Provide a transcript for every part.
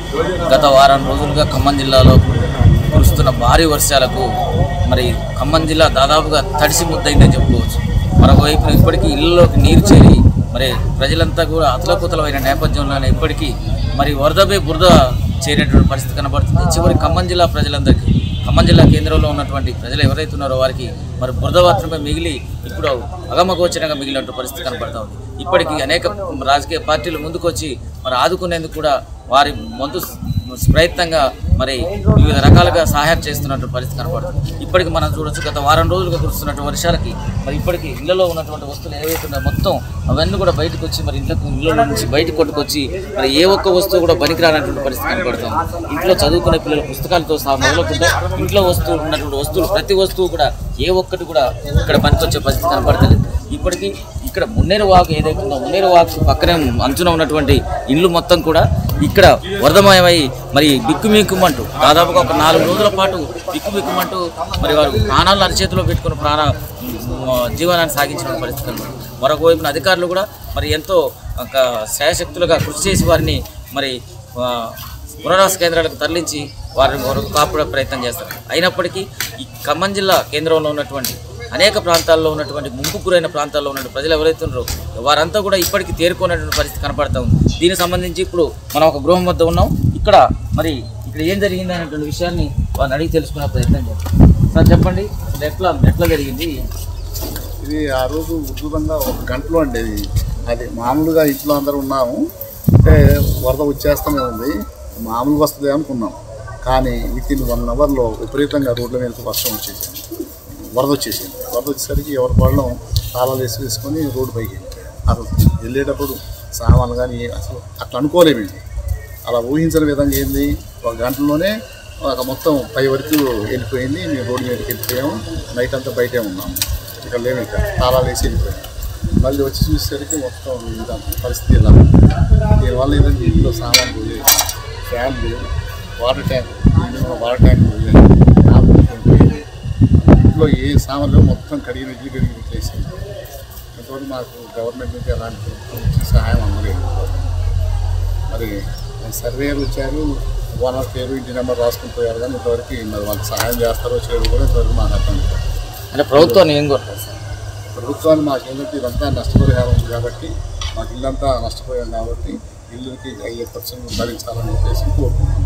గత వారం రోజులుగా ఖమ్మం జిల్లాలో కురుస్తున్న భారీ వర్షాలకు మరి ఖమ్మం జిల్లా దాదాపుగా తడిసి ముద్దయిందని చెప్పుకోవచ్చు మరోవైపు ఇప్పటికీ ఇళ్లలోకి నీరు చేరి మరి ప్రజలంతా కూడా అతలకుతలమైన నేపథ్యంలోనే ఇప్పటికీ మరి వరదపై బురద చేరినటువంటి పరిస్థితి కనబడుతుంది చివరి ఖమ్మం జిల్లా ప్రజలందరికీ ఖమ్మం జిల్లా కేంద్రంలో ఉన్నటువంటి ప్రజలు ఎవరైతే ఉన్నారో వారికి మరి బురద మాత్రమే మిగిలి ఇప్పుడు అగమగోచరంగా మిగిలినట్టు పరిస్థితి కనబడతా ఉంది ఇప్పటికీ అనేక రాజకీయ పార్టీలు ముందుకొచ్చి మరి ఆదుకునేందుకు కూడా వారి వంతు ప్రయత్నంగా మరి వివిధ రకాలుగా సహాయం చేస్తున్నట్టు పరిస్థితి కనబడుతుంది ఇప్పటికి మనం చూడొచ్చు గత వారం రోజులుగా కురుస్తున్నట్టు వర్షాలకి మరి ఇప్పటికి ఇళ్లలో ఉన్నటువంటి వస్తువులు ఏవైతే ఉన్నాయో మొత్తం అవన్నీ కూడా బయటకు వచ్చి మరి ఇంట్లో ఇళ్ళ నుంచి బయటకు కొట్టుకొచ్చి మరి ఏ ఒక్క వస్తువు కూడా పనికిరానటువంటి పరిస్థితి కనబడుతుంది ఇంట్లో చదువుకునే పిల్లల పుస్తకాలతో సహా మొదలుకుంటే ఇంట్లో వస్తువులు ఉన్నటువంటి వస్తువులు ప్రతి వస్తువు కూడా ఏ ఒక్కటి కూడా ఇక్కడ పనికొచ్చే పరిస్థితి కనబడతలేదు ఇప్పటికీ ఇక్కడ మున్నేరు వాగు ఏదైతే ఉందో మున్నేరు వాగు పక్కనే అంచున ఉన్నటువంటి ఇల్లు మొత్తం కూడా ఇక్కడ వరదమయమై మరి బిక్కుమిక్కుమంటూ దాదాపుగా ఒక నాలుగు రోజుల పాటు బిక్కుమిక్కుమంటూ మరి వారు ప్రాణాలను అరిచేతిలో పెట్టుకుని ప్రాణ జీవనాన్ని సాగించిన పరిస్థితి అన్నమాట మరొక వైపున అధికారులు కూడా మరి ఎంతో ఒక శాయశక్తులుగా కృషి చేసి వారిని మరి ఆ, పునరావాస కేంద్రాలకు తరలించి వారిని మరొక కాపాడే ప్రయత్నం చేస్తారు అయినప్పటికీ ఈ ఖమ్మం జిల్లా కేంద్రంలో ఉన్నటువంటి అనేక ప్రాంతాల్లో ఉన్నటువంటి ముంపు గురైన ప్రాంతాల్లో ఉన్న ప్రజలు ఎవరైతే ఉన్నారో వారంతా కూడా ఇప్పటికీ తేరుకున్నటువంటి పరిస్థితి కనపడతా ఉంది దీనికి సంబంధించి ఇప్పుడు మనం ఒక గృహం వద్ద ఉన్నాం ఇక్కడ మరి ఇక్కడ ఏం జరిగింది అనేటువంటి విషయాన్ని వారిని అడిగి తెలుసుకునే ప్రయత్నం చేస్తాం సార్ చెప్పండి అసలు ఎట్లా ఎట్లా జరిగింది ఇది ఆ రోజు ఉద్భుతంగా ఒక గంటలో అండి ఇది అది మామూలుగా ఇంట్లో అందరూ ఉన్నాము అంటే వరద వచ్చేస్తూనే ఉంది మామూలుగా వస్తుంది అనుకున్నాం కానీ విత్ ఇన్ వన్ అవర్లో విపరీతంగా రోడ్ల మీద వర్షం వచ్చేసింది వరద వచ్చేసింది వరద వచ్చేసరికి ఎవరి పడడం తాళాలు వేసి వేసుకొని రోడ్డు పైకి అసలు వెళ్ళేటప్పుడు సామాన్లు కానీ అసలు అట్లా అనుకోలేము ఇది. అలా ఊహించిన విధంగా ఏంది ఒక గంటలోనే ఒక మొత్తం పై వరకు వెళ్ళిపోయింది మేము రోడ్డు మీదకి వెళ్ళిపోయాము నైట్ అంతా బయటే ఉన్నాము ఇక్కడ లేము ఇక్కడ తాళాలు వేసి వెళ్ళిపోయాము మళ్ళీ వచ్చి చూసేసరికి మొత్తం ఇదంతా పరిస్థితి ఇలా ఉంది. దీనివల్ల ఏంటంటే ఇంట్లో సామాన్ పోయాయి ఫ్యాన్లు వాటర్ ట్యాంక్ ఇంట్లో వాటర్ ట్యాంక్ పోయాయి ట్యాప్ పోయింది ఇంట్లో ఏ సామాన్లు మొత్తం కడిగిన ఇల్లు కడిగి పెట్టేసింది ఇంతవరకు మాకు గవర్నమెంట్ నుంచి ఎలాంటి మంచి సహాయం అందలేదు మరి సర్వేలు వచ్చారు ఓనర్ పేరు ఇంటి నెంబర్ రాసుకుని పోయారు కానీ ఇంతవరకు మరి వాళ్ళకి సహాయం చేస్తారో చేయడం కూడా ఇంతవరకు మాకు అర్థం కాదు అంటే ప్రభుత్వాన్ని ఏం కోరుతారు సార్ ప్రభుత్వాన్ని మాకు ఏంటంటే ఇదంతా నష్టపరిహారం ఉంది కాబట్టి మాకు ఇల్లంతా నష్టపోయాం కాబట్టి ఇల్లుకి అయ్యే ఖర్చును భరించాలని చెప్పేసి కోరుకుంటున్నాం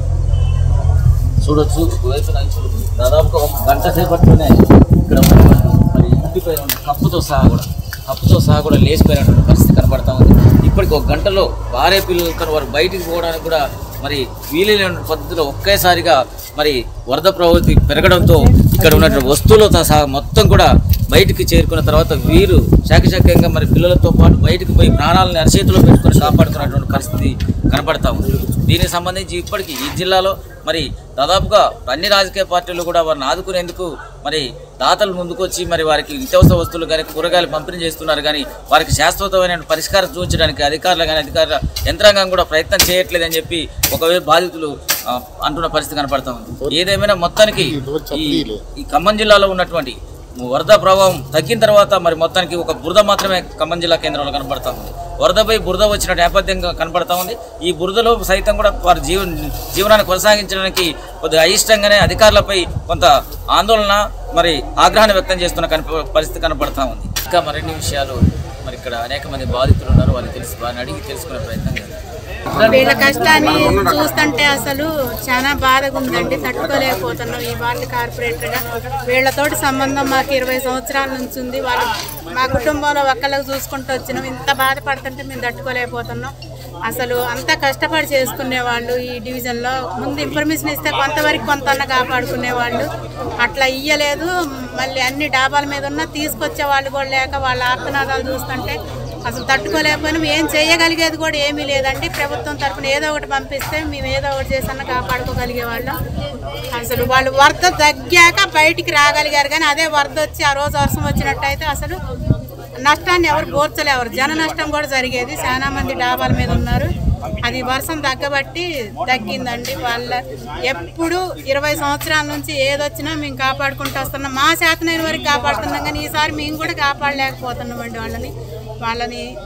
చూడొచ్చు వైపు నుంచి దాదాపుగా ఒక గంట సేపట్లోనే ఇక్కడ ఉన్నటువంటి మరి ఇంటిపైన ఉన్న కప్పుతో సహా కూడా కప్పుతో సహా కూడా లేచిపోయినటువంటి పరిస్థితి కనబడతా ఉంది ఇప్పటికి ఒక గంటలో భార్య పిల్లలతో వారు బయటికి పోవడానికి కూడా మరి వీలైన పద్ధతిలో ఒకేసారిగా మరి వరద ప్రవృత్తి పెరగడంతో ఇక్కడ ఉన్నటువంటి వస్తువులతో సహా మొత్తం కూడా బయటికి చేరుకున్న తర్వాత వీరు శాఖశాఖంగా మరి పిల్లలతో పాటు బయటికి పోయి ప్రాణాలను అరచేతిలో పెట్టుకొని కాపాడుకున్నటువంటి పరిస్థితి కనపడతా ఉంది దీనికి సంబంధించి ఇప్పటికీ ఈ జిల్లాలో మరి దాదాపుగా అన్ని రాజకీయ పార్టీలు కూడా వారిని ఆదుకునేందుకు మరి దాతలు ముందుకొచ్చి మరి వారికి నిత్యావసర వస్తువులు కానీ కూరగాయలు పంపిణీ చేస్తున్నారు కానీ వారికి శాశ్వతమైన పరిష్కారం చూపించడానికి అధికారులు కానీ అధికారుల యంత్రాంగం కూడా ప్రయత్నం చేయట్లేదని చెప్పి ఒకవేళ బాధితులు ఆ, అంటున్న పరిస్థితి కనపడతా ఉంది ఏదేమైనా మొత్తానికి ఈ ఈ ఖమ్మం జిల్లాలో ఉన్నటువంటి వరద ప్రభావం తగ్గిన తర్వాత మరి మొత్తానికి ఒక బురద మాత్రమే ఖమ్మం జిల్లా కేంద్రంలో కనబడతా ఉంది వరదపై బురద వచ్చిన నేపథ్యంగా కనబడతా ఉంది ఈ బురదలో సైతం కూడా వారి జీవ జీవనాన్ని కొనసాగించడానికి కొద్దిగా అయిష్టంగానే అధికారులపై కొంత ఆందోళన మరి ఆగ్రహాన్ని వ్యక్తం చేస్తున్న కనప పరిస్థితి కనపడతా ఉంది ఇంకా మరిన్ని విషయాలు మరి ఇక్కడ అనేక మంది బాధితులు ఉన్నారు వారిని తెలుసు వారిని అడిగి తెలుసుకునే ప్రయత్నం చేద్దాం వీళ్ళ కష్టాన్ని చూస్తుంటే అసలు చాలా బాధగా ఉందండి తట్టుకోలేకపోతున్నాం ఈ వార్డు కార్పొరేటర్గా వీళ్ళతోటి సంబంధం మాకు ఇరవై సంవత్సరాల నుంచి ఉంది వాళ్ళు మా కుటుంబంలో ఒక్కళ్ళకి చూసుకుంటూ వచ్చినాం ఇంత బాధపడుతుంటే మేము తట్టుకోలేకపోతున్నాం అసలు అంత కష్టపడి చేసుకునే వాళ్ళు ఈ డివిజన్లో ముందు ఇన్ఫర్మేషన్ ఇస్తే కొంతవరకు కొంత కాపాడుకునే వాళ్ళు అట్లా ఇయ్యలేదు మళ్ళీ అన్ని డాబాల మీద ఉన్న తీసుకొచ్చే వాళ్ళు కూడా లేక వాళ్ళ ఆర్తనాదాలు చూస్తుంటే అసలు తట్టుకోలేకపోయినా ఏం చేయగలిగేది కూడా ఏమీ లేదండి ప్రభుత్వం తరఫున ఏదో ఒకటి పంపిస్తే మేము ఏదో ఒకటి చేసన్నా కాపాడుకోగలిగే వాళ్ళం అసలు వాళ్ళు వరద తగ్గాక బయటికి రాగలిగారు కానీ అదే వరద వచ్చి ఆ రోజు వర్షం వచ్చినట్టయితే అసలు నష్టాన్ని ఎవరు పోర్చలేవరు జన నష్టం కూడా జరిగేది చాలా మంది డాబాల మీద ఉన్నారు అది వర్షం తగ్గబట్టి తగ్గిందండి వాళ్ళ ఎప్పుడు ఇరవై సంవత్సరాల నుంచి ఏదొచ్చినా మేము కాపాడుకుంటూ వస్తున్నాం మా శాతనైన వరకు కాపాడుతున్నాం కానీ ఈసారి మేము కూడా కాపాడలేకపోతున్నామండి వాళ్ళని వాళ్ళని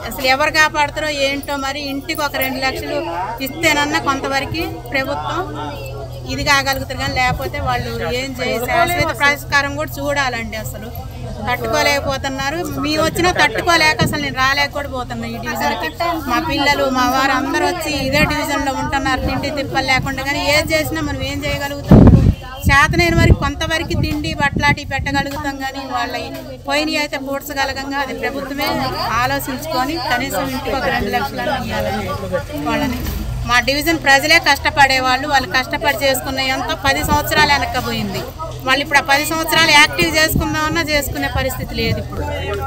అసలు ఎవరు కాపాడుతారో ఏంటో మరి ఇంటికి ఒక రెండు లక్షలు ఇస్తేనన్నా కొంతవరకు ప్రభుత్వం ఇది కాగలుగుతారు కానీ లేకపోతే వాళ్ళు ఏం చేయ శాశ్వత పరిష్కారం కూడా చూడాలండి అసలు తట్టుకోలేకపోతున్నారు మేము వచ్చినా తట్టుకోలేక అసలు నేను రాలేక కూడా పోతున్నా ఈ డివిజన్కి మా పిల్లలు మా వారు అందరూ వచ్చి ఇదే డివిజన్లో ఉంటున్నారు తిండి తిప్పలు లేకుండా కానీ ఏది చేసినా మనం ఏం చేయగలుగుతాం చేతనైన వరకు కొంతవరకు తిండి బట్టలాటి పెట్టగలుగుతాం కానీ వాళ్ళ పోయినవి అయితే పూడ్చగలగంగా అది ప్రభుత్వమే ఆలోచించుకొని కనీసం ఇంటికి ఒక రెండు లక్షలు ఇవ్వాలని వాళ్ళని మా డివిజన్ ప్రజలే కష్టపడేవాళ్ళు వాళ్ళు కష్టపడి చేసుకున్న ఎంత పది సంవత్సరాలు వెనక్కపోయింది వాళ్ళు ఇప్పుడు ఆ పది సంవత్సరాలు యాక్టివ్ చేసుకుందామన్నా చేసుకునే పరిస్థితి లేదు ఇప్పుడు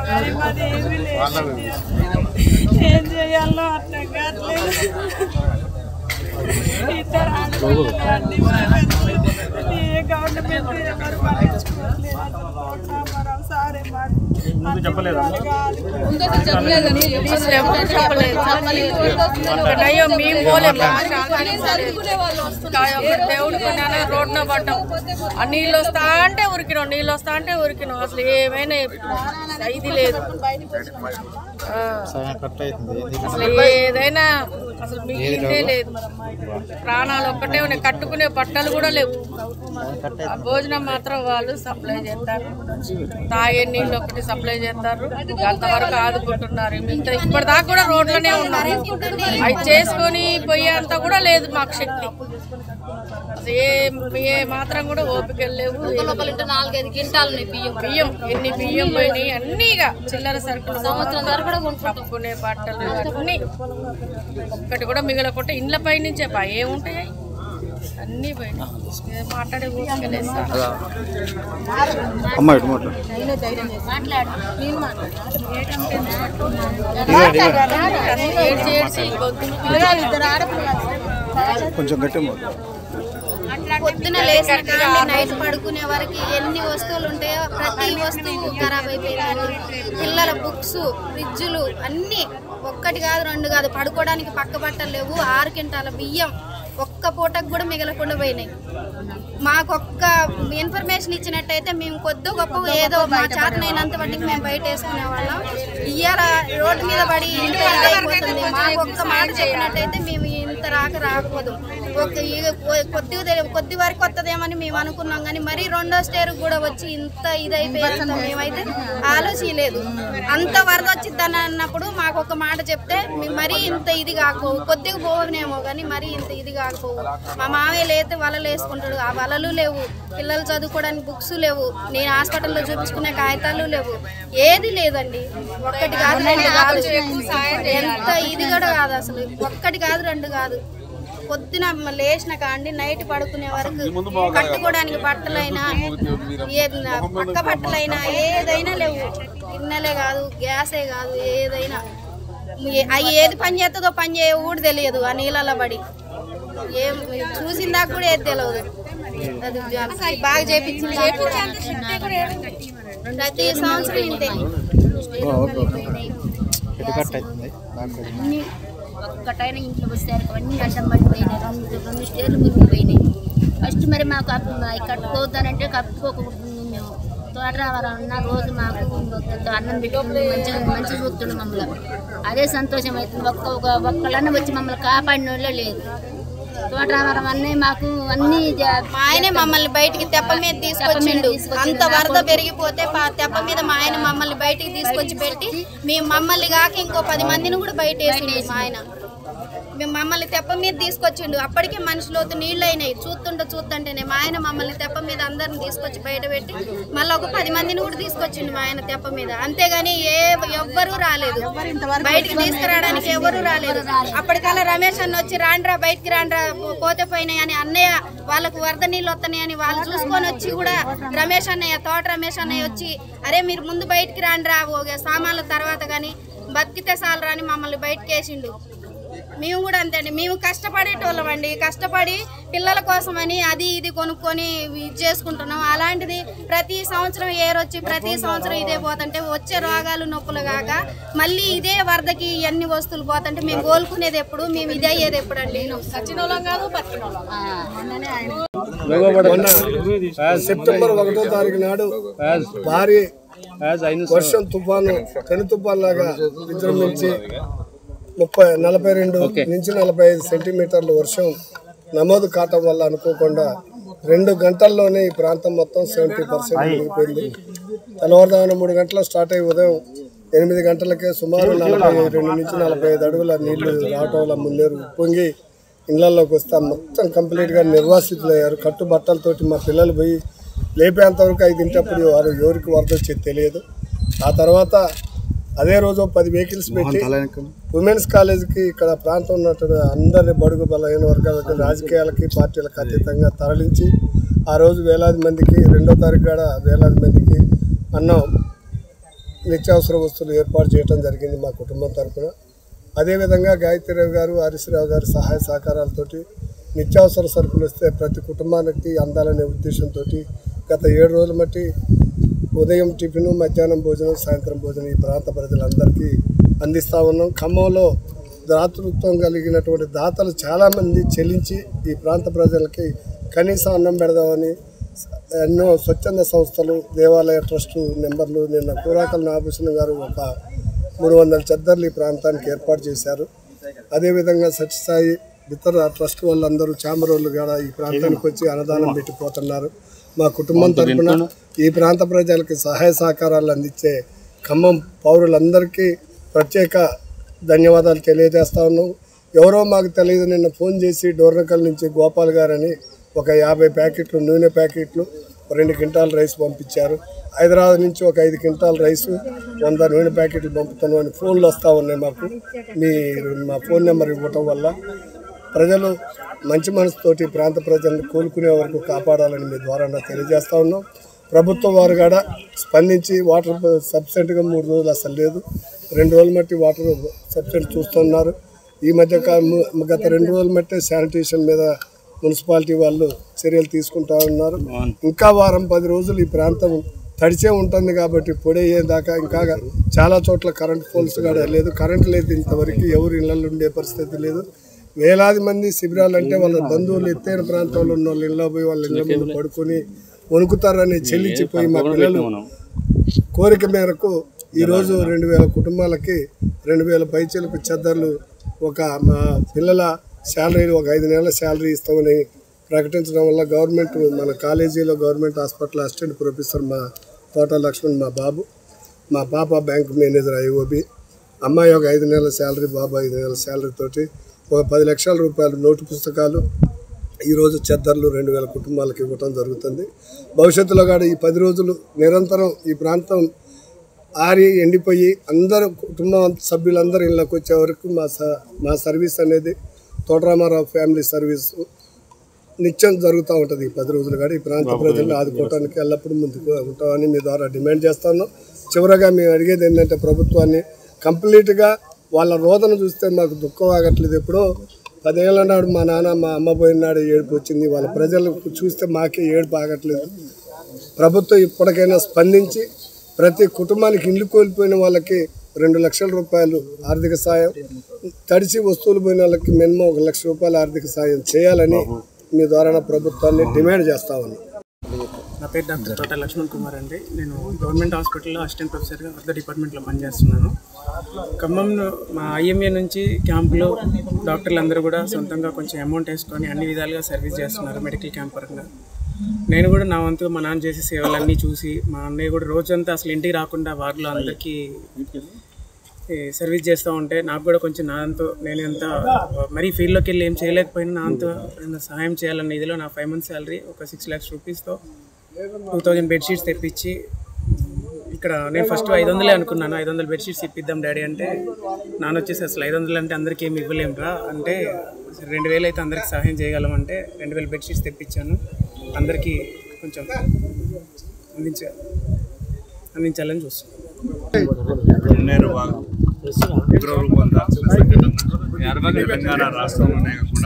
ఏం చేయాలో అర్థం కావట్లేదు ఇద్దరు ఆడపిల్లలండి ఏ గవర్నమెంట్ ఎవరు పట్టించుకోవట్లేదు రామారావు సారే మాట ముందు చెప్పలేదా అసలు ఎవరు చెప్పలేదు అయ్యో మేము పోలేము దేవుడు కొన్నాను రోడ్లో పడ్డాం ఆ నీళ్ళు వస్తా అంటే ఉరికినాం నీళ్ళు వస్తా అంటే ఉరికినాం అసలు ఏమైనా ఇది లేదు ఆ. అసలు ఏదైనా అసలు మీకు ఇదే లేదు ప్రాణాలు ఒక్కటే ఉన్నాయి కట్టుకునే బట్టలు కూడా లేవు ఆ భోజనం మాత్రం వాళ్ళు సప్లై చేస్తారు తాగే నీళ్ళు ఒకటి సప్లై చేస్తారు అంతవరకు ఆదుకుంటున్నారు మిగతా ఇప్పటిదాకా కూడా రోడ్లోనే ఉన్నారు అవి చేసుకొని పోయేంత కూడా లేదు మాకు శక్తి అసలు ఏ ఏ మాత్రం కూడా ఓపిక లేవు నాలుగైదు క్వింటాలు ఉన్నాయి బియ్యం బియ్యం ఎన్ని బియ్యం పోయినాయి అన్నీగా చిల్లర సరుకులు సంవత్సరం ధర కూడా కప్పుకునే బట్టలు అన్ని ఒక్కటి కూడా మిగలకుండా ఇండ్ల పై నుంచే పా ఏముంటాయి అన్నీ పోయినాయి ఏ మాట్లాడే ఓపిక లేదు సార్. అమ్మ ఇటు మాట్లాడు ఏడ్చి ఏడ్చి గొంతు కొంచెం గట్టి మాట్లాడు పొద్దున లేచిన కానీ నైట్ పడుకునే వరకు ఎన్ని వస్తువులు ఉంటాయో ప్రతి వస్తువు ఖరాబ్ అయిపోయిందండి పిల్లల బుక్స్ ఫ్రిడ్జులు అన్నీ ఒక్కటి కాదు రెండు కాదు పడుకోవడానికి పక్క బట్టలు లేవు ఆరు క్వింటాల బియ్యం ఒక్క పూటకు కూడా మిగలకుండా పోయినాయి మాకు ఒక్క ఇన్ఫర్మేషన్ ఇచ్చినట్టయితే మేము కొద్ది గొప్ప ఏదో మా చేతనైనంత మట్టికి మేము బయట వేసుకునే వాళ్ళం ఇయ్యాల రోడ్డు మీద పడి ఇంత ఇదైపోతుంది మాకు ఒక్క మాట చెప్పినట్టయితే మేము ఇంత రాక రాకపోదు ఒక ఈ- కొద్ది కొద్ది వరకు వస్తుందేమని మేము అనుకున్నాం కానీ మరీ రెండో స్టేర్ కూడా వచ్చి ఇంత ఇదైపోయిందో మేమైతే ఆలోచించలేదు అంత వరద వచ్చిద్దని అన్నప్పుడు మాకు ఒక మాట చెప్తే మేము మరీ ఇంత ఇది కాకపోవు కొద్దిగా పోవనేమో కానీ మరీ ఇంత ఇది కాకపోవు మా మామయ్య లేతే వలలు వేసుకుంటాడు ఆ వలలు లేవు పిల్లలు చదువుకోవడానికి బుక్స్ లేవు నేను హాస్పిటల్లో చూపించుకునే కాగితాలు లేవు ఏది లేదండి ఒక్కటి కాదు రెండు కాదు ఎంత ఇది కూడా కాదు అసలు ఒక్కటి కాదు రెండు కాదు పొద్దున మ- లేచిన కాండి నైట్ పడుకునే వరకు కట్టుకోవడానికి బట్టలైనా ఏ పక్క బట్టలైనా ఏదైనా లేవు గిన్నెలే కాదు గ్యాసే కాదు ఏదైనా ఏ- అవి ఏది పని చేస్తుందో పని చేయ కూడా తెలియదు ఆ నీళ్ళలో పడి ఏం చూసిన దాకా కూడా ఏది తెలియదు అది జ- బాగా చేపించింది ప్రతి సంవత్సరం ఇంతే ఓకే ఓకే ఇటు కట్ అవుతుంది దాంట్లో అన్ని ఒక్కటైన ఇంట్లో వచ్చేసరికి అన్ని అడ్డం పడిపోయినాయి రెండు రెండు స్టేర్లు మురిగిపోయినాయి ఫస్ట్ మరి మాకు అప్పు- అవి కట్టుకోవద్దానంటే కట్టుకోకూడదు మేము తోటరావరం ఉన్న రోజు మాకు అన్నం పెట్టుకుని మంచిగా మంచి చూస్తుండే మమ్మల్ని అదే సంతోషం అవుతుంది ఒక్క ఒక ఒక్కళ్ళన్న వచ్చి మమ్మల్ని కాపాడిన వాళ్ళే లేదు తోటరావరం అన్నీ మాకు అన్ని జ- మా ఆయనే మమ్మల్ని బయటికి తెప్ప మీద తీసుకొచ్చిండు అంత వరద పెరిగిపోతే పా- తెప్ప మీద మా ఆయన మమ్మల్ని బయటికి తీసుకొచ్చి పెట్టి మేము మమ్మల్ని కాక ఇంకో పది మందిని కూడా బయట వేసిండు మా ఆయన మేము మమ్మల్ని తెప్ప మీద తీసుకొచ్చిండు అప్పటికే మనిషిలోతు నీళ్ళు అయినాయి చూస్తుంటే చూస్తుంటేనే మా ఆయన మమ్మల్ని తెప్ప మీద అందరిని తీసుకొచ్చి బయట పెట్టి మళ్ళీ ఒక పది మందిని కూడా తీసుకొచ్చిండు మా ఆయన తెప్ప మీద అంతేగాని ఏ ఎవ్వరూ రాలేదు బయటికి తీసుకురావడానికి ఎవరు రాలేదు అప్పటికల్లా రమేష్ అన్న వచ్చి రాండ్రా బయటికి రాండ్రా పో- పోతే పోయినాయి అని అన్నయ్య వాళ్ళకు వరద నీళ్ళు వస్తున్నాయి అని వాళ్ళు చూసుకొని వచ్చి కూడా రమేష్ అన్నయ్య తోట రమేష్ అన్నయ్య వచ్చి అరే మీరు ముందు బయటికి రాండ్రా ఓకే సామాన్ల తర్వాత కానీ బతికితే చాలు రాని మమ్మల్ని బయటకు వేసిండు మేము కూడా అంతే అండి మేము కష్టపడేటోళ్ళం అండి కష్టపడి పిల్లల కోసమని అది ఇది కొనుక్కొని ఇది చేసుకుంటున్నాం అలాంటిది ప్రతి సంవత్సరం ఏరొచ్చి ప్రతి సంవత్సరం ఇదే పోతుంటే వచ్చే రోగాలు నొప్పులు కాక మళ్ళీ ఇదే వరదకి ఇవన్నీ వస్తువులు పోతుంటే మేము కోలుకునేది ఎప్పుడు మేము ఇదే అయ్యేది ఎప్పుడు అండి సచినోళం కాదు బతికినోళం మొన్న సెప్టెంబర్ ఒకటో తారీఖు నాడు భారీ వర్షం తుఫాను కని తుఫాన్ లాగా విజృంభించి ముప్పై నలభై రెండు నుంచి నలభై ఐదు సెంటీమీటర్ల వర్షం నమోదు కావటం వల్ల అనుకోకుండా రెండు గంటల్లోనే ఈ ప్రాంతం మొత్తం సెవెంటీ పర్సెంట్ మునిగిపోయింది తెల్లవారుజామున మూడు గంటల స్టార్ట్ అయ్యి ఉదయం ఎనిమిది గంటలకే సుమారు నలభై రెండు నుంచి నలభై ఐదు అడుగుల నీళ్లు రావటం వల్ల మున్నేరు పొంగి ఇళ్లలోకి వస్తే మొత్తం కంప్లీట్గా నిర్వాసితులయ్యారు కట్టు బట్టలతోటి మా పిల్లలు పోయి లేపేంతవరకు ఐదింటప్పుడు వారు ఎవరికి వరద వచ్చేది తెలియదు ఆ తర్వాత అదే రోజు పది వెహికల్స్ పెట్టి ఉమెన్స్ కాలేజీకి ఇక్కడ ప్రాంతం ఉన్నట్టు అందరి బడుగు బలహీన వర్గాలకి రాజకీయాలకి పార్టీలకు అతీతంగా తరలించి ఆ రోజు వేలాది మందికి రెండో తారీఖు కూడా వేలాది మందికి అన్నం నిత్యావసర వస్తువులు ఏర్పాటు చేయడం జరిగింది మా కుటుంబం తరఫున అదేవిధంగా గాయత్రిరావు గారు హరీశ్రావు గారి సహాయ సహకారాలతోటి నిత్యావసర సరుకులు వస్తే ప్రతి కుటుంబానికి అందాలనే ఉద్దేశంతో గత ఏడు రోజుల మట్టి ఉదయం టిఫిన్ మధ్యాహ్నం భోజనం సాయంత్రం భోజనం ఈ ప్రాంత ప్రజలందరికీ అందిస్తూ ఉన్నాం ఖమ్మంలో దాతృత్వం కలిగినటువంటి దాతలు చాలామంది చెల్లించి ఈ ప్రాంత ప్రజలకి కనీసం అన్నం పెడదామని ఎన్నో స్వచ్ఛంద సంస్థలు దేవాలయ ట్రస్టు నెంబర్లు నిన్న కూరాకల్ నాగభూషణ్ గారు ఒక మూడు వందల చెద్దర్లు ఈ ప్రాంతానికి ఏర్పాటు చేశారు అదేవిధంగా సత్యసాయి ఇతర ట్రస్ట్ వాళ్ళందరూ చామరోళ్ళు కూడా ఈ ప్రాంతానికి వచ్చి అన్నదానం పెట్టిపోతున్నారు మా కుటుంబం తరఫున ఈ ప్రాంత ప్రజలకు సహాయ సహకారాలు అందించే ఖమ్మం పౌరులందరికీ ప్రత్యేక ధన్యవాదాలు తెలియజేస్తా ఉన్నాం ఎవరో మాకు తెలియదు నిన్న ఫోన్ చేసి డోర్నకల్ నుంచి గోపాల్ గారని ఒక యాభై ప్యాకెట్లు నూనె ప్యాకెట్లు రెండు క్వింటాల్ రైస్ పంపించారు హైదరాబాద్ నుంచి ఒక ఐదు క్వింటాల్ రైస్ వంద నూనె ప్యాకెట్లు పంపుతాను అని ఫోన్లు వస్తూ ఉన్నాయి మాకు మీ మా ఫోన్ నెంబర్ ఇవ్వటం వల్ల ప్రజలు మంచి మనసుతోటి ప్రాంత ప్రజలను కోలుకునే వరకు కాపాడాలని మీ ద్వారా నాకు తెలియజేస్తా ఉన్నాం ప్రభుత్వం వారు కూడా స్పందించి వాటర్ సబ్సిడెంట్గా మూడు రోజులు అసలు లేదు రెండు రోజులు మట్టి వాటర్ సబ్సిడెంట్ చూస్తున్నారు ఈ మధ్య కా- ము- గత రెండు రోజులు మట్టి శానిటేషన్ మీద మున్సిపాలిటీ వాళ్ళు చర్యలు తీసుకుంటా ఉన్నారు ఇంకా వారం పది రోజులు ఈ ప్రాంతం తడిచే ఉంటుంది కాబట్టి పొడి అయ్యేదాకా ఇంకా చాలా చోట్ల కరెంట్ పోల్స్ కూడా లేదు కరెంట్ లేదు ఇంతవరకు ఎవరు ఇళ్ళల్లో ఉండే పరిస్థితి లేదు వేలాది మంది శిబిరాలు అంటే వాళ్ళ బంధువులు ఎత్తైన ప్రాంతంలో ఉన్న వాళ్ళు ఇళ్ళలో పోయి వాళ్ళ ఇళ్ళ ముందు పడుకొని వణుకుతారని చెల్లించిపోయి మా పిల్లలు కోరిక మేరకు ఈరోజు రెండు వేల కుటుంబాలకి రెండు వేల పైచీలకు చెద్దర్లు ఒక మా పిల్లల శాలరీ ఒక ఐదు నెలల శాలరీ ఇస్తామని ప్రకటించడం వల్ల గవర్నమెంట్ మన కాలేజీలో గవర్నమెంట్ హాస్పిటల్ అసిస్టెంట్ ప్రొఫెసర్ మా తోట లక్ష్మణ్ మా బాబు మా పాప బ్యాంక్ మేనేజర్ ఐఓబి అమ్మాయి ఒక ఐదు నెలల శాలరీ బాబు ఐదు నెలల శాలరీ తోటి ఒక పది లక్షల రూపాయలు నోటు పుస్తకాలు ఈరోజు చెద్దర్లు రెండు వేల కుటుంబాలకు ఇవ్వటం జరుగుతుంది భవిష్యత్తులో కూడా ఈ పది రోజులు నిరంతరం ఈ ప్రాంతం ఆరి ఎండిపోయి అందరూ కుటుంబం సభ్యులందరూ ఇళ్ళకి వచ్చే వరకు మా స మా సర్వీస్ అనేది తోటరామారావు ఫ్యామిలీ సర్వీస్ నిత్యం జరుగుతూ ఉంటుంది ఈ పది రోజులు కూడా ఈ ప్రాంత ప్రజలు ఆదుకోవడానికి ఎల్లప్పుడూ ముందుకు ఉంటామని మీ ద్వారా డిమాండ్ చేస్తాను చివరగా మేము అడిగేది ఏంటంటే ప్రభుత్వాన్ని కంప్లీట్గా వాళ్ళ రోదన చూస్తే మాకు దుఃఖం ఆగట్లేదు ఎప్పుడో పదేళ్ల నాడు మా నాన్న మా అమ్మ పోయిన నాడు ఏడుపు వచ్చింది వాళ్ళ ప్రజలకు చూస్తే మాకే ఏడుపు ఆగట్లేదు ప్రభుత్వం ఇప్పటికైనా స్పందించి ప్రతి కుటుంబానికి ఇల్లు కోల్పోయిన వాళ్ళకి రెండు లక్షల రూపాయలు ఆర్థిక సాయం తడిసి వస్తువులు పోయిన వాళ్ళకి మినిమం ఒక లక్ష రూపాయల ఆర్థిక సాయం చేయాలని మీ ద్వారా ప్రభుత్వాన్ని డిమాండ్ చేస్తా ఉన్నాం నా పేరు డాక్టర్ తోట లక్ష్మణ్ కుమార్ అండి నేను గవర్నమెంట్ హాస్పిటల్లో అసిస్టెంట్ ప్రొఫెసర్గా అర్ధ డిపార్ట్మెంట్లో పనిచేస్తున్నాను ఖమ్మంలో మా ఐఎంఏ నుంచి క్యాంపులో డాక్టర్లు అందరూ కూడా సొంతంగా కొంచెం అమౌంట్ వేసుకొని అన్ని విధాలుగా సర్వీస్ చేస్తున్నారు మెడికల్ క్యాంప్ పరంగా నేను కూడా నా వంతుగా మా నాన్న చేసే సేవలన్నీ చూసి మా అన్నయ్య కూడా రోజంతా అసలు ఇంటికి రాకుండా వారిలో అందరికీ ఈ సర్వీస్ చేస్తూ ఉంటే నాకు కూడా కొంచెం నాతో నేను ఎంత మరీ ఫీల్డ్లోకి వెళ్ళి ఏం చేయలేకపోయినా నాతో ఏమైనా సహాయం చేయాలన్న ఇదిలో నా ఫైవ్ మంత్స్ శాలరీ ఒక సిక్స్ ల్యాక్స్ రూపీస్తో టూ థౌజండ్ బెడ్షీట్స్ తెప్పించి ఇక్కడ నేను ఫస్ట్ ఐదు వందలే అనుకున్నాను ఐదు వందల బెడ్షీట్స్ ఇప్పిద్దాం డాడీ అంటే నాన్న వచ్చేసి అసలు ఐదు వందలు అంటే అందరికీ ఏమి ఇవ్వలేమురా అంటే రెండు వేలు అయితే అందరికి సహాయం చేయగలం అంటే రెండు వేల బెడ్షీట్స్ తెప్పించాను అందరికీ కొంచెం అందించ అందించాలని చూస్తున్నాను నేను ఫిబ్రవరి పొందాల్సిన సంఘటన తెలంగాణ రాష్ట్రంలోనే కాకుండా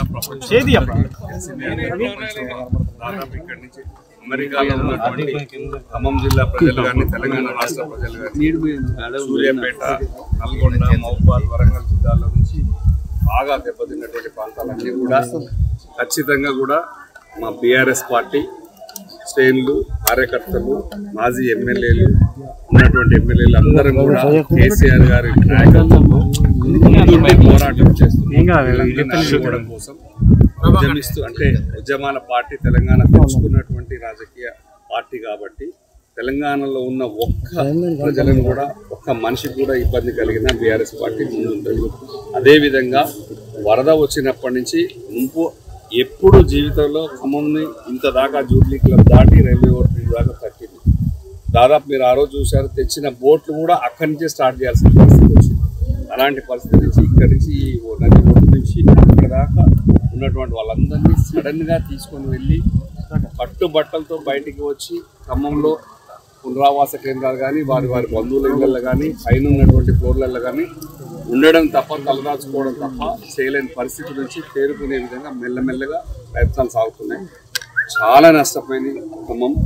ప్రపంచం దాదాపు ఇక్కడి నుంచి అమెరికాలో ఉన్నటువంటి ఖమ్మం జిల్లా ప్రజలు కానీ తెలంగాణ రాష్ట్ర ప్రజలు కానీ సూర్యాపేట నల్గొండ మహబూబాద్ వరంగల్ జిల్లాల నుంచి బాగా దెబ్బతిన్నటువంటి ప్రాంతాలన్నీ కూడా ఖచ్చితంగా కూడా మా బీఆర్ఎస్ పార్టీ శ్రేణులు కార్యకర్తలు మాజీ ఎమ్మెల్యేలు ఉన్న ఉన్నటువంటి ఎమ్మెల్యేలు అందరం కూడా కేసీఆర్ గారి నాయకత్వంలో ముందుండి పోరాటం చేస్తున్నారు తెలంగాణ ఆదుకోవడం కోసం ఉద్యమిస్తూ అంటే ఉద్యమాల పార్టీ తెలంగాణ తెచ్చుకున్నటువంటి రాజకీయ పార్టీ కాబట్టి తెలంగాణలో ఉన్న ఒక్క ప్రజలను కూడా ఒక్క మనిషికి కూడా ఇబ్బంది కలిగిన బీఆర్ఎస్ పార్టీ ముందుంటుంది అదేవిధంగా వరద వచ్చినప్పటి నుంచి ముంపు ఎప్పుడు జీవితంలో ఖమ్మంని ఇంత దాకా జూబ్లీ క్లబ్ దాటి రైల్వే ఓటర్ దాకా తగ్గింది దాదాపు మీరు ఆ రోజు చూశారు తెచ్చిన బోట్లు కూడా అక్కడి నుంచే స్టార్ట్ చేయాల్సిన పరిస్థితి వచ్చింది అలాంటి పరిస్థితి నుంచి ఇక్కడి నుంచి ఈ నది ఒడ్డు నుంచి అక్కడ దాకా ఉన్నటువంటి వాళ్ళందరినీ సడన్ గా తీసుకొని వెళ్ళి కట్టుబట్టలతో బయటికి వచ్చి ఖమ్మంలో పునరావాస కేంద్రాలు కానీ వారి వారి బంధువుల ఇళ్ళల్లో కానీ పైన ఉన్నటువంటి ఫ్లోర్లలో కానీ ఉండడం తప్ప తలదాచుకోవడం తప్ప చేయలేని పరిస్థితి నుంచి తేరుకునే విధంగా మెల్లమెల్లగా ప్రయత్నాలు సాగుతున్నాయి చాలా నష్టపోయింది ఖమ్మం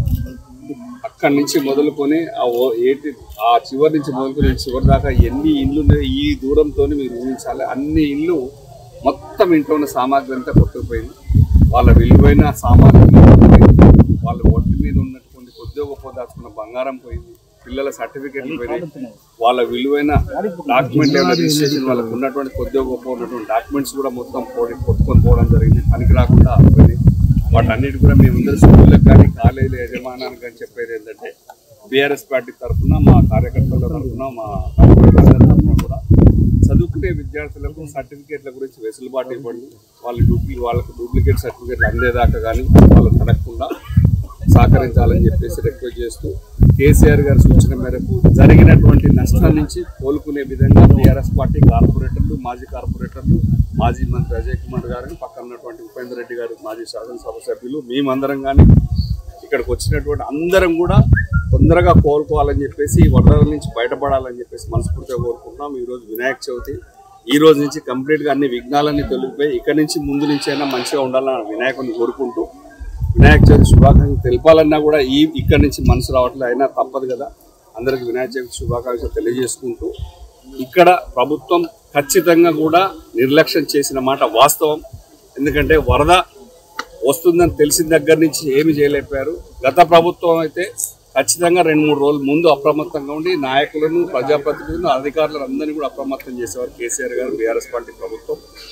అక్కడి నుంచి మొదలుకొని ఆ ఓ- ఏటి ఆ చివరి నుంచి మొదలుకొని చివరి దాకా ఎన్ని ఇల్లు ఉన్నాయో ఈ దూరంతో మీరు ఊహించాలి అన్ని ఇల్లు మొత్తం ఇంట్లో ఉన్న సామాగ్రి అంతా కొట్టుకుపోయింది వాళ్ళ విలువైన సామాగ్రి పోయింది. వాళ్ళ ఒంటి మీద ఉన్నటువంటి కొద్దిగా గొప్ప దాచుకున్న బంగారం పోయింది పిల్లల సర్టిఫికెట్లు పోయినాయి వాళ్ళ విలువైన డాక్యుమెంట్ ఏమైనా రిజిస్ట్రేషన్ వాళ్ళకు ఉన్నటువంటి కొద్దిగా గొప్ప ఉన్నటువంటి డాక్యుమెంట్స్ కూడా మొత్తం పోయి కొట్టుకొని పోవడం జరిగింది పనికి రాకుండా పోయినాయి వాటన్నిటి కూడా మేమందరూ స్కూళ్ళకి కానీ కాలేజీల యజమానానికి కానీ చెప్పేది ఏంటంటే బీఆర్ఎస్ పార్టీ తరఫున మా కార్యకర్తల తరఫున మా కార్యకర్తల తరఫున కూడా చదువుకునే విద్యార్థులకు సర్టిఫికేట్ల గురించి వెసులుబాటు ఇవ్వండి వాళ్ళ డూప్లి వాళ్ళకు డూప్లికేట్ సర్టిఫికేట్లు అందేదాకా కానీ వాళ్ళు తడగకుండా సహకరించాలని చెప్పేసి రిక్వెస్ట్ చేస్తూ కేసీఆర్ గారి సూచన మేరకు జరిగినటువంటి నష్టం నుంచి కోలుకునే విధంగా టీఆర్ఎస్ పార్టీ కార్పొరేటర్లు మాజీ కార్పొరేటర్లు మాజీ మంత్రి అజయ్ కుమార్ గారు పక్కన ఉన్నటువంటి ఉపేందర్ రెడ్డి గారు మాజీ శాసనసభ సభ్యులు మేమందరం కానీ ఇక్కడికి వచ్చినటువంటి అందరం కూడా తొందరగా కోలుకోవాలని చెప్పేసి ఈ వరదల నుంచి బయటపడాలని చెప్పేసి మనస్ఫూర్తిగా కోరుకుంటున్నాం ఈరోజు వినాయక చవితి ఈ రోజు నుంచి కంప్లీట్గా అన్ని విఘ్నాలన్నీ తొలగిపోయి ఇక్కడి నుంచి ముందు నుంచి అయినా మంచిగా ఉండాలని వినాయకుడిని కోరుకుంటూ వినాయక చవితి శుభాకాంక్షలు తెలపాలన్నా కూడా ఈ ఇక్కడి నుంచి మనసు రావట్లేదు అయినా తప్పదు కదా అందరికి వినాయక చవితి శుభాకాంక్షలు తెలియజేసుకుంటూ ఇక్కడ ప్రభుత్వం ఖచ్చితంగా కూడా నిర్లక్ష్యం చేసిన మాట వాస్తవం ఎందుకంటే వరద వస్తుందని తెలిసిన దగ్గర నుంచి ఏమి చేయలేకపోయారు గత ప్రభుత్వం అయితే ఖచ్చితంగా రెండు మూడు రోజుల ముందు అప్రమత్తంగా ఉండి నాయకులను ప్రజాప్రతినిధులను అధికారులను అందరినీ కూడా అప్రమత్తం చేసేవారు కేసీఆర్ గారు బీఆర్ఎస్ పార్టీ ప్రభుత్వం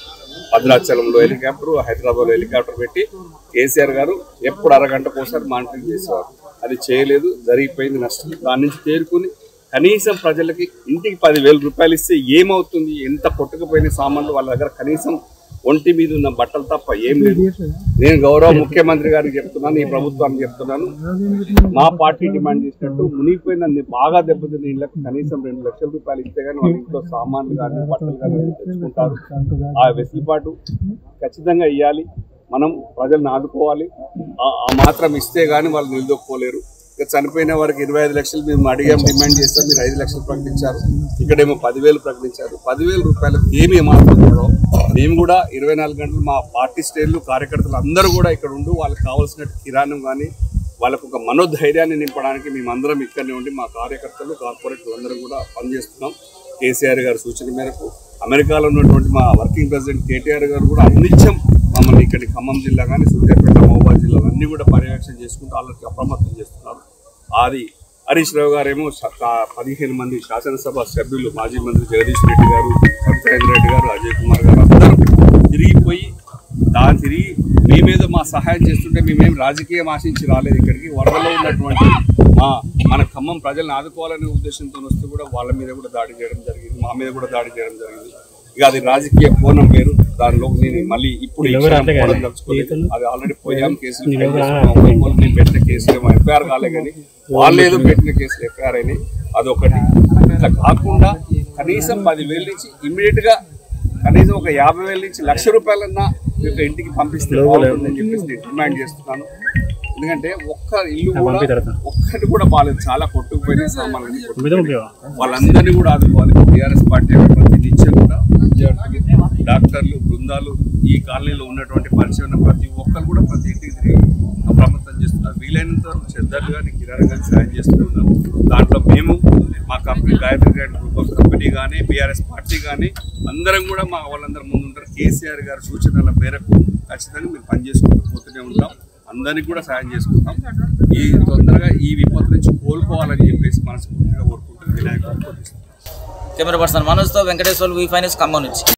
భద్రాచలంలో హెలికాప్టర్ హైదరాబాద్లో హెలికాప్టర్ పెట్టి కేసీఆర్ గారు ఎప్పుడు అరగంటకు ఒకసారి మానిటరింగ్ చేసేవారు అది చేయలేదు జరిగిపోయింది నష్టం దాని నుంచి తేరుకుని కనీసం ప్రజలకి ఇంటికి పదివేల రూపాయలు ఇస్తే ఏమవుతుంది ఎంత కొట్టుకుపోయిన సామాన్లు వాళ్ళ దగ్గర కనీసం ఒంటి మీద ఉన్న బట్టలు తప్ప ఏం లేదు నేను గౌరవ ముఖ్యమంత్రి గారికి చెప్తున్నాను ఈ ప్రభుత్వానికి చెప్తున్నాను మా పార్టీ డిమాండ్ చేసినట్టు మునిగిపోయిన ని- బాగా దెబ్బతిన్న ఇళ్ళకు కనీసం రెండు లక్షల రూపాయలు ఇస్తే కానీ వాళ్ళ ఇంట్లో సామాన్లు కానీ బట్టలు కానీ తెచ్చుకుంటారు ఆ వెసులుబాటు ఖచ్చితంగా ఇవ్వాలి మనం ప్రజలను ఆదుకోవాలి ఆ- ఆ మాత్రం ఇస్తే కానీ వాళ్ళు నిలదొక్కుకోలేరు ఇక చనిపోయిన వారికి ఇరవై ఐదు లక్షలు మేము అడిగాం డిమాండ్ చేస్తాం మీరు ఐదు లక్షలు ప్రకటించారు ఇక్కడేమో పదివేలు ప్రకటించారు పదివేల రూపాయలకు ఏమి ఏమాత్రం ఇవ్వడం మేము కూడా ఇరవై నాలుగు గంటలు మా పార్టీ శ్రేణులు కార్యకర్తలు అందరూ కూడా ఇక్కడ ఉండి వాళ్ళకి కావాల్సిన కిరాణం కానీ వాళ్ళకు ఒక మనోధైర్యాన్ని నింపడానికి మేమందరం ఇక్కడనే ఉండి మా కార్యకర్తలు కార్పొరేటర్లు అందరం కూడా పనిచేస్తున్నాం కేసీఆర్ గారి సూచన మేరకు అమెరికాలో ఉన్నటువంటి మా వర్కింగ్ ప్రెసిడెంట్ కేటీఆర్ గారు కూడా అన్నిత్యం మమ్మల్ని ఇక్కడి ఖమ్మం జిల్లా కానీ సూర్యాపేట మహబూబాద్ జిల్లా అన్ని కూడా పర్యవేక్షణ చేసుకుంటూ వాళ్ళకి అప్రమత్తం చేస్తున్నారు అది హరీష్ రావు గారేమో శ- కా- పదిహేను మంది శాసనసభ సభ్యులు మాజీ మంత్రి జగదీష్ రెడ్డి గారు సత్యేంద్ర రెడ్డి గారు అజయ్ కుమార్ గారు అందరూ తిరిగిపోయి దాని తిరిగి మేమేదో మా సహాయం చేస్తుంటే మేమేం రాజకీయం ఆశించి రాలేదు ఇక్కడికి వరదలో ఉన్నటువంటి మా మన ఖమ్మం ప్రజలను ఆదుకోవాలనే ఉద్దేశంతో వస్తే కూడా వాళ్ళ మీద కూడా దాడి చేయడం జరిగింది మా మీద కూడా దాడి చేయడం జరిగింది ఇక అది రాజకీయ కోణం వేరు దానిలో నేను మళ్ళీ ఇప్పుడు ఈ క్షణం పోవడం దలుచుకోలేదు. అది ఆల్రెడీ పోయాం కేసులు ఫైల్ చేసుకున్నాం. ఒకళ్ళు నేను పెట్టిన కేసులు ఏమో ఎఫ్ఐఆర్ కాలే కానీ వాళ్ళు ఏదో పెట్టిన కేసులు ఎఫ్ఐఆర్ అయినాయి అదొకటి ఇట్లా కాకుండా కనీసం పదివేల నుంచి ఇమ్మీడియట్ గా కనీసం ఒక యాభై వేల నుంచి లక్ష రూపాయలన్నా మీ యొక్క ఇంటికి పంపిస్తే బాగుంటుందని చెప్పేసి నేను డిమాండ్ చేస్తున్నాను ఎందుకంటే ఒక్క ఇల్లు కూడా ఒక్కటి కూడా బాగాలేదు చాలా కొట్టుకుపోయిన సామాన్లు కొట్టుకుపోయినాయి. వాళ్ళందరినీ కూడా ఆదుకోవాలి టీఆర్ఎస్ పార్టీ ప్రతి నిత్యం కూడా విద్యార్థులు డాక్టర్లు బృందాలు ఈ కాలనీలో ఉన్నటువంటి పరిచయం ఉన్న ప్రతి ఒక్కరు కూడా ప్రతి ఇంటికి తిరిగి అప్రమత్తం చేస్తున్నారు వీలైనంత వరకు చెద్దరు కానీ కిరాణా కానీ సాయం చేస్తున్నారు దాంట్లో మేము మా company Gayatri grand group of company కానీ బీఆర్ఎస్ పార్టీ కానీ అందరం కూడా మా వాళ్ళందరూ ముందుంటారు కేసీఆర్ గారి సూచనల మేరకు ఖచ్చితంగా మేము పనిచేసుకుంటూ పోతూనే ఉంటాం అందరికి కూడా సాయం చేసుకుంటాం ఈ తొందరగా ఈ విపత్తు నుంచి కోలుకోవాలని చెప్పేసి మనస్ఫూర్తిగా కోరుకుంటూ వినాయకుడు కెమెరా పర్సన్ మనోజ్తో వెంకటేశ్వర్ వి ఫైనాన్స్ ఖమ్మం నుంచి